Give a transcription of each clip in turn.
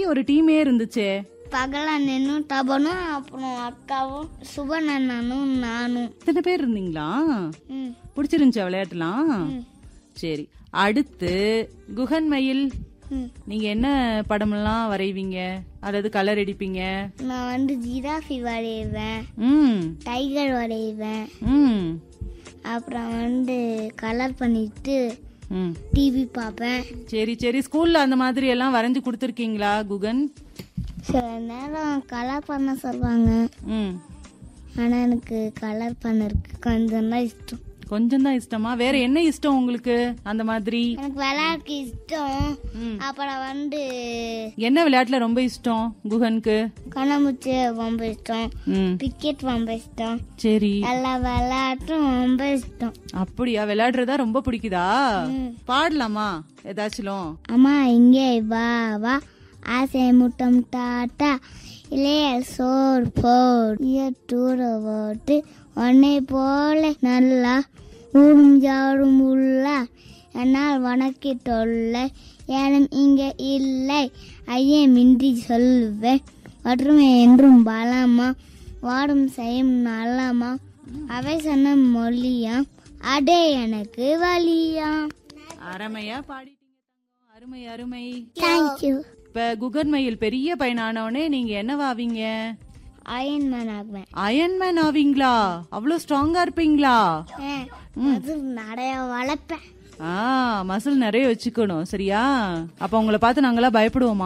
பெரிய ஒரு டீமே இருந்துச்சே பகலண்ணனும் தபனும் அப்புறம் அக்காவும் சுபன் அண்ணனும் நானும் இத்தனை பேர் இருந்தீங்களா ம் பிடிச்சிருந்துச்சா விளையாட்டுலாம் சரி அடுத்து குகன் மயில் ம். நீங்க என்ன படமெல்லாம் வரைவீங்க அல்லது கலர் அடிப்பீங்க நான் வந்து ஜிராஃபி வரைவேன் ம் டைகர் வரைவேன் ம் அப்புறம் வந்து கலர் பண்ணிட்டு ம் டிவி பார்ப்பேன் சரி சரி ஸ்கூல்ல அந்த மாதிரி எல்லாம் வரைஞ்சு கொடுத்துருக்கீங்களா குகன் சில நேரம் கலர் பண்ண சொல்லுவாங்க ம் ஆனால் எனக்கு கலர் பண்ணறதுக்கு கொஞ்சம் தான் இஷ்டம் கொஞ்சம் தான் இஷ்டமா வேற என்ன இஷ்டம் உங்களுக்கு அந்த மாதிரி எனக்கு விளையாட்டுக்கு இஷ்டம் ம். அப்புறம் வந்து என்ன விளையாட்டுல ரொம்ப இஷ்டம் குகனுக்கு கண்ணாமூச்சி ரொம்ப இஷ்டம் ம் கிரிக்கெட் ரொம்ப இஷ்டம் சரி எல்லா விளையாட்டும் ரொம்ப இஷ்டம் அப்படியா விளையாடுறதா ரொம்ப பிடிக்குதா ம். பாடலாமா ஏதாச்சும் அம்மா இங்கே வா வா ஆசை முட்டம் டாட்டா இளையல் சோர் போர் தூர ஓட்டு உன்னை போல நல்லா ஊரும் ஜாரும் உள்ள என்னால் வணக்கி தொல்லை ஏனும் இங்கே இல்லை ஐயமின்றி சொல்லுவேன் ஒற்றுமை என்றும் பலமா வாடும் செய்யும் நல்லமா அவை சொன்ன மொழியாம் அடே எனக்கு வழியாம் அருமையா பாடிட்டீங்க தங்கம் அருமை அருமை தேங்க்யூ இப்ப குகன் மயில் பெரிய பையனானவனே நீங்க என்னவாவீங்க அயன்மேன் ஆகுவேன் அயன்மேன் ஆவீங்களா அவ்வளவு ஸ்ட்ராங்கா இருப்பீங்களா அது நிறைய வளர்ப்பேன் ஆ மசில் நிறைய வச்சுக்கணும் சரியா அப்ப உங்களை பார்த்து நாங்களாம் பயப்படுவோமா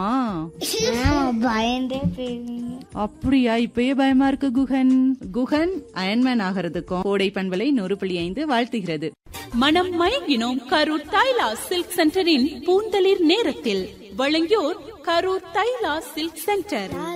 பயந்தே போயிருவீங்க அப்படியா இப்பயே பயமா இருக்கு குகன் குகன் அயன்மேன் ஆகிறதுக்கும் கோடை பண்பலை நூறு புள்ளி ஐந்து வாழ்த்துகிறது மனம் மயங்கினோம் கரூர் தைலா சில்க் சென்டரின் பூந்தளிர் நேரத்தில் வழங்கியோர் கரூர் தைலா சில்க் சென்டர்